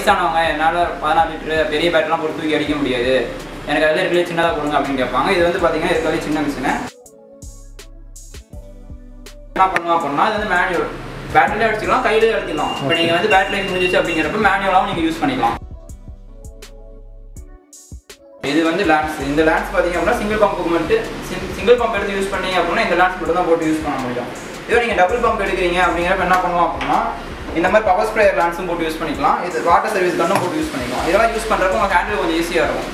வயசானவங்க என்னால் பதினாறு லிட்டரு பெரிய பேட்டரிலாம் போட்டு தூக்கி அடிக்க முடியாது எனக்கு அதில் இருக்கிற சின்னதாக கொடுங்க அப்படின்னு கேட்பாங்க இது வந்து பார்த்தீங்கன்னா இருக்கிற சின்ன மிஷினு என்ன பண்ணுவோம் அப்படின்னா இது வந்து மேனுவல் பேட்டரியிலே அடிச்சுக்கலாம் கையிலே அடிச்சிக்கலாம் இப்போ நீங்கள் வந்து பேட்டரி லைஃப் முடிஞ்சிச்சு அப்படிங்கிறப்ப மேனுவலாகவும் நீங்கள் யூஸ் பண்ணிக்கலாம் இது வந்து லேண்ட்ஸ் இந்த லேண்ட்ஸ் பார்த்தீங்க அப்படின்னா சிங்கிள் பம்புக்கு மட்டும் சிங்கிள் பம்ப் எடுத்து யூஸ் பண்ணீங்க அப்படின்னா இந்த லேண்ட்ஸ் மட்டும் தான் போட்டு யூஸ் பண்ண முடியும் இதே நீங்கள் டபுள் பம்ப் எடுக்கிறீங்க அப்படிங்கிறப்ப என்ன பண்ணுவோம் அப்படின்னா இந்த மாதிரி பவர் ஸ்ப்ரேயர் லேண்ட்ஸும் போட்டு யூஸ் பண்ணிக்கலாம் இது வாட்டர் சர்வீஸ் கண்ணும் போட்டு யூஸ் பண்ணிக்கலாம் இதெல்லாம் யூஸ் பண்ணுறப்ப உங்கள் ஹேண்டில் கொஞ்சம் ஈஸியாக இருக்கும்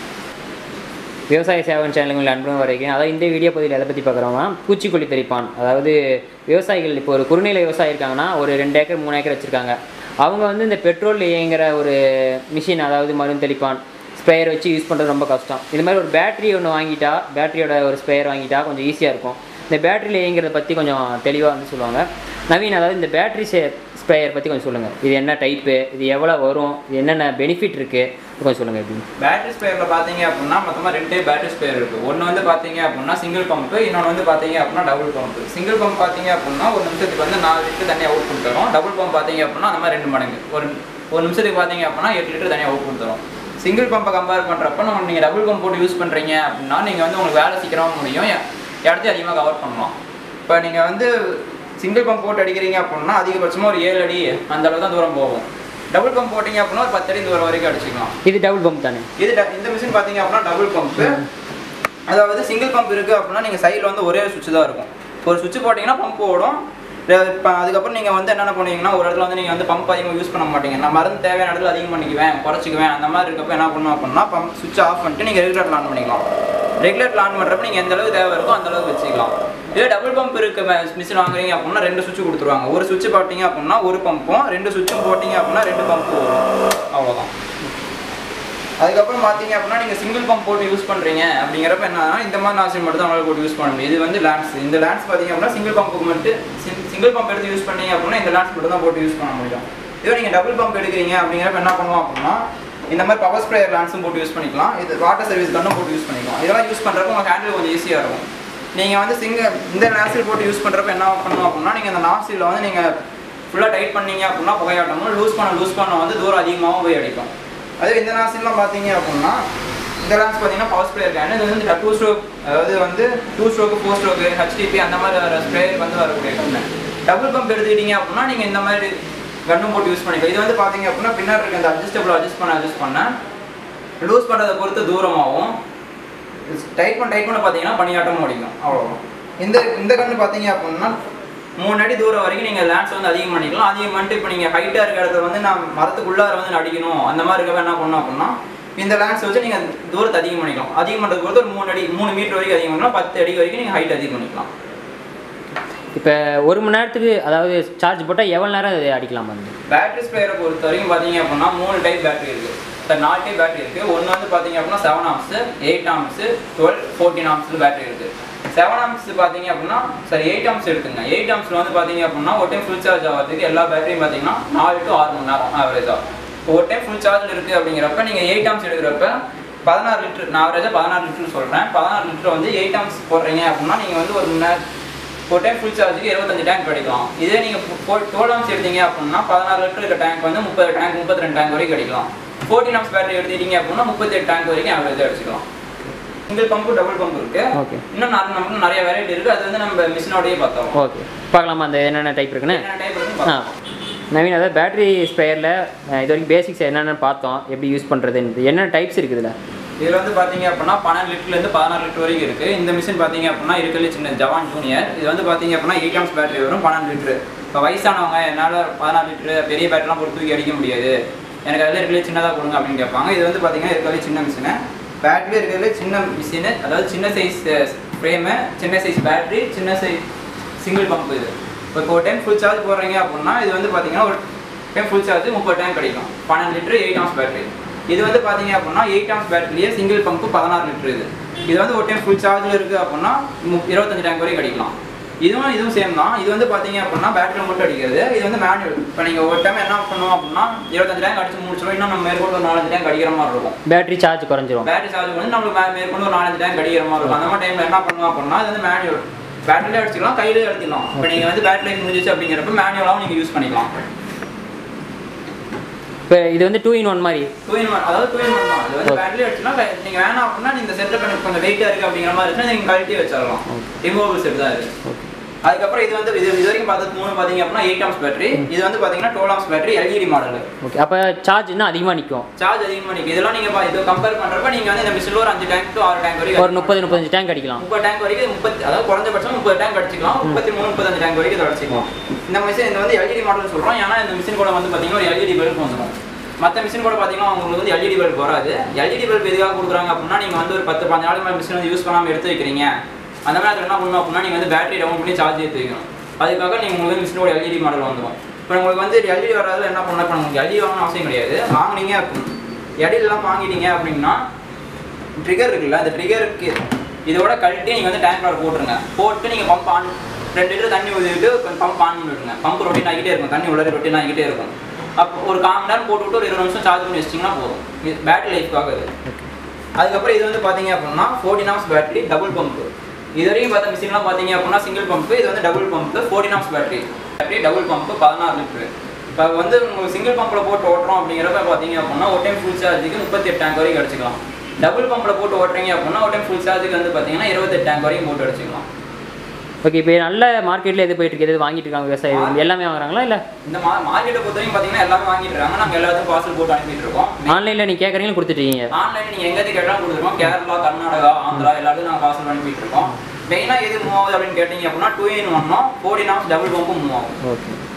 விவசாய சேவன் சேனலுங்கள் அன்பும் வரைக்கும் அதாவது இந்த வீடியோ பகுதியில் எதை பற்றி பார்க்குறோம்னா பூச்சிக்கொல்லி தெளிப்பான் அதாவது விவசாயிகள் இப்போ ஒரு குறுநிலை விவசாயி இருக்காங்கன்னா ஒரு ரெண்டு ஏக்கர் மூணு ஏக்கர் வச்சுருக்காங்க அவங்க வந்து இந்த பெட்ரோல் இயங்குற ஒரு மிஷின் அதாவது மருந்து தெளிப்பான் ஸ்ப்ரேயர் வச்சு யூஸ் பண்ணுறது ரொம்ப கஷ்டம் இது மாதிரி ஒரு பேட்டரி ஒன்று வாங்கிட்டா பேட்டரியோட ஒரு ஸ்ப்ரேயர் வாங்கிட்டா கொஞ்சம் ஈஸியாக இருக்கும் இந்த பேட்டரியில் இயங்குறத பற்றி கொஞ்சம் தெளிவாக வந்து சொல்லுவாங்க நவீன் அதாவது இந்த பேட்டரி சே ஸ்ப்ரேயர் பற்றி கொஞ்சம் சொல்லுங்கள் இது என்ன டைப்பு இது எவ்வளோ வரும் இது என்னென்ன பெனிஃபிட் இருக்குது கொஞ்சம் சொல்லுங்கள் எப்படி பேட்டரி ஸ்பேரில் பார்த்தீங்க அப்படின்னா மொத்தமாக ரெண்டே பேட்டரி ஸ்பேர் இருக்குது ஒன்று வந்து பார்த்தீங்க அப்படின்னா சிங்கிள் பம்பு இன்னொன்று வந்து பார்த்தீங்க அப்படின்னா டபுள் பம்பு சிங்கிள் பம்ப் பார்த்தீங்க அப்படின்னா ஒரு நிமிஷத்துக்கு வந்து நாலு லிட்டர் தனியாக அவுட் புட் தரும் டபுள் பம்ப் பார்த்தீங்க அப்படின்னா அந்த மாதிரி ரெண்டு மடங்கு ஒரு ஒரு நிமிஷத்துக்கு பார்த்தீங்க அப்படின்னா எட்டு லிட்டர் தனியாக அவுட் புட் தரும் சிங்கிள் பம்பை கம்பேர் பண்ணுறப்ப நம்ம நீங்கள் டபுள் பம்ப் போட்டு யூஸ் பண்ணுறீங்க அப்படின்னா நீங்கள் வந்து உங்களுக்கு வேலை சீக்கிரமாக முடியும் எ- இடத்தையும் அதிகமாக கவர் பண்ணலாம் இப்போ நீங்கள் வந்து சிங்கிள் பம்ப் போட்டு அடிக்கிறீங்க அப்படின்னா அதிகபட்சமாக ஒரு ஏழு அடி அந்த அளவு தான் தூரம் போகும் டபுள் பம்ப் போட்டிங்க அப்படின்னா ஒரு பத்து அடி தூரம் வரைக்கும் அடிச்சுக்கலாம் இது டபுள் பம்ப் தானே இது ட- இந்த மிஷின் பார்த்தீங்க அப்படின்னா டபுள் பம்ப் அதாவது சிங்கிள் பம்ப் இருக்கு அப்படின்னா நீங்கள் சைடில் வந்து ஒரே சுவிட்ச் தான் இருக்கும் ஒரு சுவிட்ச் போட்டிங்கன்னா பம்ப் ஓடும் இப்போ அதுக்கப்புறம் நீங்கள் வந்து என்னென்ன பண்ணுவீங்கன்னா ஒரு இடத்துல வந்து நீங்கள் வந்து பம்ப் அதிகமாக யூஸ் பண்ண மாட்டீங்க நான் மருந்து தேவையான இடத்துல அதிகம் பண்ணிக்குவேன் குறைச்சிக்குவேன் அந்த மாதிரி இருக்கப்ப என்ன பண்ணுவோம் அப்படின்னா பம்ப் சுவிட்ச் ஆஃப் பண்ணிட்டு நீங்கள் ரெகுலேட்டர் ஆன் பண்ணிக்கலாம் ரெகுலேட்டர் ஆன் பண்ணுறப்ப நீங்கள் எந்த அளவுக்கு தேவை இருக்கோ அந்த அளவுக்கு வச்சுக்கலாம் இதே டபுள் பம்ப் இருக்க மிஷின் வாங்குறீங்க அப்படின்னா ரெண்டு சுவிட்ச் கொடுத்துருவாங்க ஒரு சுவிட்ச் போட்டிங்க அப்படின்னா ஒரு பம்பும் ரெண்டு சுவிட்சும் போட்டிங்க அப்படின்னா ரெண்டு பம்பும் வரும் அவ்வளோதான் அதுக்கப்புறம் பார்த்தீங்க அப்படின்னா நீங்கள் சிங்கிள் பம்ப் போட்டு யூஸ் பண்ணுறீங்க அப்படிங்கிறப்ப என்னன்னா இந்த மாதிரி நாசில் மட்டும் தான் உங்களால் போட்டு யூஸ் பண்ண முடியும் இது வந்து லேண்ட்ஸ் இந்த லேண்ட்ஸ் பார்த்தீங்க அப்படின்னா சிங்கிள் பம்புக்கு மட்டும் சிங்கிள் பம்ப் எடுத்து யூஸ் பண்ணீங்க அப்படின்னா இந்த லேண்ட்ஸ் மட்டும் தான் போட்டு யூஸ் பண்ண முடியும் இதே நீங்கள் டபுள் பம்ப் எடுக்கிறீங்க அப்படிங்கிறப்ப என்ன பண்ணுவோம் அப்படின்னா இந்த மாதிரி பவர் ஸ்ப்ரேயர் லேண்ட்ஸும் போட்டு யூஸ் பண்ணிக்கலாம் இது வாட்டர் சர்வீஸ் கண்ணும் போட்டு யூஸ் பண்ணிக்கலாம் இதெல்லாம் யூஸ் பண்ணுறப்ப உங்கள் ஹேண்டில் கொஞ்சம் ஈஸியாக இருக்கும் நீங்கள் வந்து சிங்கிள் இந்த நாசில் போட்டு யூஸ் பண்ணுறப்ப என்ன பண்ணுவோம் அப்படின்னா நீங்கள் அந்த நாசிலில் வந்து நீங்கள் ஃபுல்லாக டைட் பண்ணீங்க அப்படின்னா புகையாட்டமும் லூஸ் பண்ண லூஸ் பண்ண வந்து தூரம் அதிகமாகவும் போய் அடிக்கும் அதே இந்த நாசிலாம் பார்த்தீங்க அப்படின்னா இந்த லேன்ஸ் பார்த்தீங்கன்னா பவர் ஸ்ப்ரே இருக்காங்க இது வந்து டூ ஸ்ட்ரோக் அதாவது வந்து two stroke four stroke HTP அந்த மாதிரி வர ஸ்ப்ரேயர் வந்து வரக்கூடிய கண்ணு டபுள் பம்ப் எடுத்துக்கிட்டீங்க அப்படின்னா நீங்கள் இந்த மாதிரி கன்னும் போட்டு யூஸ் பண்ணிக்கலாம் இது வந்து பார்த்தீங்க அப்படின்னா பின்னாடி இருக்க இந்த அட்ஜஸ்டபிள் அட்ஜஸ்ட் பண்ண அட்ஜஸ்ட் பண்ண லூஸ் பண்ணுறதை பொறுத்து தூரமாகவும் டைட் பண்ண டைட் பண்ண பார்த்தீங்கன்னா பனியாட்டமும் அடிக்கும் அவ்வளோதான் இந்த இந்த கன்று பார்த்தீங்க அப்படின்னா மூணு அடி தூரம் வரைக்கும் நீங்கள் லேண்ட்ஸ் வந்து அதிகம் பண்ணிக்கலாம் அதிகம் பண்ணிட்டு இப்போ நீங்கள் ஹைட்டாக இருக்கிற இடத்துல வந்து நான் மரத்துக்குள்ளார வந்து நான் அடிக்கணும் அந்த மாதிரி இருக்கப்ப என்ன பண்ணணும் அப்படின்னா இந்த லேண்ட்ஸ் வச்சு நீங்கள் தூரத்தை அதிகம் பண்ணிக்கலாம் அதிகம் பண்ணுறது பொறுத்து ஒரு மூணு அடி மூணு மீட்டர் வரைக்கும் அதிகம் பண்ணலாம் பத்து அடி வரைக்கும் நீங்கள் ஹைட் அதிகம் பண்ணிக்கலாம் இப்போ ஒரு மணி நேரத்துக்கு அதாவது சார்ஜ் போட்டால் எவ்வளோ நேரம் இது அடிக்கலாம் வந்து பேட்டரி ஸ்ப்ரேயரை பொறுத்த வரைக்கும் பார்த்தீங்க அப்படின்னா மூணு டைப் பேட்டரி இருக்குது இப்போ நாலு டைப் பேட்டரி இருக்குது ஒன்று வந்து பார்த்தீங்க அப்படின்னா seven amps eight amps twelve fourteen ஆம்ஸில் பேட்டரி இருக்குது செவன் ஆம்ஸ் பார்த்தீங்க அப்படின்னா சரி எயிட் ஆம்ஸ் எடுத்துங்க எயிட் ஆம்ஸில் வந்து பார்த்தீங்க அப்படின்னா ஒரு டைம் ஃபுல் சார்ஜ் ஆகிறதுக்கு எல்லா பேட்டரியும் பார்த்தீங்கன்னா நாலு டு ஆறு மணி நேரம் ஆவரேஜாக இப்போ ஒரு டைம் ஃபுல் சார்ஜில் இருக்குது அப்படிங்கிறப்ப நீங்கள் எயிட் ஆம்ஸ் எடுக்கிறப்ப பதினாறு லிட்டர் நான் ஆவரேஜாக பதினாறு லிட்டர் சொல்கிறேன் பதினாறு லிட்டர் வந்து எயிட் ஆம்ஸ் போடுறீங்க அப்படின்னா நீங்கள் வந்து ஒரு மணி நேரம் ஒரு டைம் ஃபுல் சார்ஜுக்கு இருபத்தஞ்சு டேங்க் கிடைக்கலாம் இதே நீங்கள் டுவெல் ஆம்ஸ் எடுத்தீங்க அப்படின்னா பதினாறு லிட்டர் இருக்க டேங்க் வந்து முப்பது டேங்க் முப்பத்தி ரெண்டு டேங்க் வரைக்கும் கிடைக்கலாம் ஃபோர்டீன் ஆம்ஸ் பேட்டரி எடுத்துட்டீங்க அப்படின்னா முப்பத்தெட்டு டேங்க் வரைக்கும் ஆவரேஜாக அடிச்சுக்கலாம் சிங்கிள் பம்பு டபுள் பம்பு இருக்கு ஓகே இன்னும் நிறைய நமக்கு நிறைய வெரைட்டி இருக்கு அது வந்து நம்ம மிஷினோடயே பார்த்தோம் ஓகே பார்க்கலாமா அந்த என்னென்ன டைப் இருக்குன்னு என்னென்ன டைப் இருக்குன்னு ஆ பார்க்கலாம். நவீன் அதாவது பேட்டரி ஸ்ப்ரேயரில் இது வரைக்கும் பேசிக்ஸ் என்னென்னு பார்த்தோம் எப்படி யூஸ் பண்ணுறதுன்னு என்னென்ன டைப்ஸ் இருக்குது இதில் இதுல வந்து பாத்தீங்க அப்படின்னா பன்னெண்டு லிட்டர்ல இருந்து பதினாறு லிட்டர் வரைக்கும் இருக்கு இந்த மிஷின் பாத்தீங்க அப்படின்னா இருக்கிறது சின்ன ஜவான் ஜூனியர் இது வந்து பாத்தீங்க அப்படின்னா எயிட் ஆம்ஸ் பேட்டரி வரும் பன்னெண்டு லிட்டர் இப்போ வயசானவங்க என்னால் பதினாறு லிட்டர் பெரிய பேட்டரிலாம் போட்டு தூக்கி அடிக்க முடியாது எனக்கு அதில் இருக்கிறது சின்னதாக கொடுங்க அப்படின்னு கேட்பாங்க இது வந்து பாத்தீங்கன்னா இருக்கிறது சின்ன மிஷினு பேட்டரி இருக்கிறதுல சின்ன மிஷினு அதாவது சின்ன சைஸ் ஃப்ரேமு சின்ன சைஸ் பேட்டரி சின்ன சைஸ் சிங்கிள் பம்ப் இது இப்போ ஒரு டைம் ஃபுல் சார்ஜ் போடுறீங்க அப்படின்னா இது வந்து பாத்தீங்கன்னா ஒரு டைம் ஃபுல் சார்ஜ் முப்பது டைம் கிடைக்கும் பன்னெண்டு லிட்டர் எயிட் ஆம்ஸ் பேட்டரி இது வந்து பாத்தீங்க அப்படின்னா எயிட் ஆம்ஸ் பேட்டரியே சிங்கிள் பம்பு பதினாறு லிட்டர் இது இது வந்து ஒரு டைம் ஃபுல் சார்ஜில் இருக்குது அப்படின்னா மு- இருபத்தஞ்சு டேங்க் வரைக்கும் கிடைக்கலாம் இதுவும் இதுவும் சேம் தான் இது வந்து பாத்தீங்க அப்படின்னா பேட்டரி மட்டும் அடிக்கிறது இது வந்து மேனுவல் இப்போ நீங்கள் ஒரு டைம் என்ன பண்ணுவோம் அப்படின்னா இருபத்தஞ்சு டேங்க் அடிச்சு முடிச்சிடும் இன்னும் நம்ம மேற்கொண்டு ஒரு நாலஞ்சு டேங்க் அடிக்கிற மாதிரி இருக்கும் பேட்டரி சார்ஜ் குறைஞ்சிரும் பேட்டரி சார்ஜ் வந்து நம்மளுக்கு மே- மேற்கொண்டு ஒரு நாலஞ்சு டேங்க் அடிக்கிற மாதிரி இருக்கும் அந்த மாதிரி டைம்ல என்ன பண்ணுவோம் அப்படின்னா இது வந்து மேனுவல் பேட்டரியிலே அடிச்சுக்கலாம் கையிலே அடிச்சிக்கலாம் இப்போ நீங்கள் வந்து பேட்டரி லைஃப் முடிஞ்சிச்சு அப்படிங்கிறப்ப மேனுவலாகவும் நீங்கள் யூஸ் பண்ணிக்கலாம் இப்போ இது வந்து டூ இன் ஒன் மாதிரி டூ இன் ஒன் அதாவது டூ இன் ஒன் தான் அது வந்து பேட்டரி அடிச்சுனா நீங்கள் வேணாம் அப்படின்னா இந்த செட்டில் எனக்கு கொஞ்சம் வெயிட்டாக இருக்குது அப்படிங்கிற மாதிரி இருந்துச்சுன்னா நீங்கள் கழட்டி வச்சிடலாம் ரிமூவபிள் செட் தான் இது ஓகே அதுக்கப்புறம் இது வந்து இது இது வரைக்கும் பார்த்தது மூணு பார்த்தீங்க அப்படின்னா எயிட் ஆம்ஸ் பேட்டரி இது வந்து பார்த்தீங்கன்னா twelve amps battery LED model okay அப்போ சார்ஜ் இன்னும் அதிகமாக நிற்கும் சார்ஜ் அதிகமாக நிற்கும் இதெல்லாம் நீங்கள் பா இது கம்பேர் பண்ணுறப்ப நீங்கள் வந்து இந்த மிஷினில் ஒரு அஞ்சு டேங்க் டு ஆறு டேங்க் ஒரு வரைக்கும் முப்பது முப்பத்தஞ்சு டேங்க் அடிக்கலாம் முப்பது டேங்க் வரைக்கும் முப்பத்தி அதாவது குறைஞ்சபட்சம் முப்பது டேங்க் அடிச்சிக்கலாம் முப்பத்தி மூணு முப்பத்தஞ்சு டேங்க் வரைக்கும் இதை அடிச்சிக்கலாம் இந்த மிஷின் இது வந்து எல்இடி மாடல் சொல்கிறோம் ஏன்னா இந்த மிஷின் கூட வந்து பார்த்தீங்கன்னா ஒரு எல்இடி பல்ப் வந்துடும் மற்ற மிஷின் கூட பார்த்தீங்கன்னா உங்களுக்கு வந்து எல்இடி பல்ப் வராது எல்இடி பல்ப் எதுக்காக கொடுக்குறாங்க அப்படின்னா நீங்கள் வந்து ஒரு பத்து பதினஞ்சு நாளைக்கு மேலே மிஷின் வந்து யூஸ் பண்ணாமல் எடுத்து வைக்கிறீங்க அந்த மாதிரி என்ன பண்ணணும் அப்படின்னா நீங்கள் வந்து பேட்டரி டவுன் பண்ணி சார்ஜ் ஏற்றி வைக்கணும் அதுக்காக நீங்கள் உங்களுக்கு மிஷினோட எல்இடி மாடல் வந்துடும் இப்போ உங்களுக்கு வந்து எல்இடி வராதுல என்ன பண்ணலாம் இப்போ உங்களுக்கு எல்இடி வாங்கணும் அவசியம் கிடையாது வாங்குனீங்க எடையிலலாம் வாங்கிட்டீங்க அப்படின்னா ட்ரிகர் இருக்குல்ல அந்த ட்ரிகருக்கு இதோட கழட்டி நீங்கள் வந்து டேங்க்ல போட்டுருங்க போட்டு நீங்கள் பம்ப் ஆன் ரெண்டு லிட்டர் தண்ணி ஊற்றிட்டு கொஞ்சம் பம்ப் ஆன் பண்ணி விட்டுருங்க பம்ப் ரொட்டீன் ஆகிட்டே இருக்கும் தண்ணி உள்ள ரொட்டீன் ஆகிட்டே இருக்கும் அப்போ ஒரு கால் மணி நேரம் போட்டுவிட்டு ஒரு இருபது நிமிஷம் சார்ஜ் பண்ணி வச்சிட்டிங்கன்னா போதும் இது பேட்டரி லைஃப்காக இது அதுக்கப்புறம் இது வந்து பார்த்தீங்க அப்படின்னா fourteen hours battery double pump இது வரைக்கும் பார்த்த மிஷின்லாம் பார்த்தீங்க அப்படின்னா சிங்கிள் பம்ப் இது வந்து double pump fourteen hours battery battery double pump பதினாறு லிட்டரு இப்போ வந்து உங்களுக்கு சிங்கிள் பம்பில் போட்டு ஓட்டுறோம் அப்படிங்கிறப்ப பார்த்தீங்க அப்படின்னா ஒரு டைம் ஃபுல் சார்ஜுக்கு முப்பத்தெட்டு டேங்க் வரைக்கும் அடிச்சுக்கலாம் டபுள் பம்பில் போட்டு ஓட்டுறீங்க அப்படின்னா ஒரு டைம் ஃபுல் சார்ஜுக்கு வந்து பார்த்தீங்கன்னா இருபத்தெட்டு டேங்க் வரைக்கும் போட்டு அடிச்சுக்கலாம் ஓகே இப்போ நல்ல மார்க்கெட்டில் எது போயிட்டு இருக்கு எது வாங்கிட்டு இருக்காங்க விவசாயி எல்லாமே வாங்குறாங்களா இல்லை இந்த மா மார்க்கெட்டை பொறுத்த வரைக்கும் பார்த்தீங்கன்னா எல்லாமே வாங்கிட்டு இருக்காங்க நாங்கள் எல்லாத்தையும் பார்சல் போட்டு அனுப்பிட்டு இருக்கோம் ஆன்லைனில் நீங்கள் கேட்குறீங்க கொடுத்துட்டீங்க ஆன்லைன் நீங்கள் எங்கே கேட்டாலும் கொடுத்துருக்கோம் கேரளா கர்நாடகா ஆந்திரா எல்லாத்தையும் நாங்கள் பார்சல் அனுப்பிட்டு இருக்கோம் மெயினாக எது மூவ் ஆகுது அப்படின்னு கேட்டிங்க அப்படின்னா டூ இன் ஒன்னும் ஃபோர்டின் ஹவர்ஸ் டபுள் பம்பும் மூவ் ஆகும் ஓகே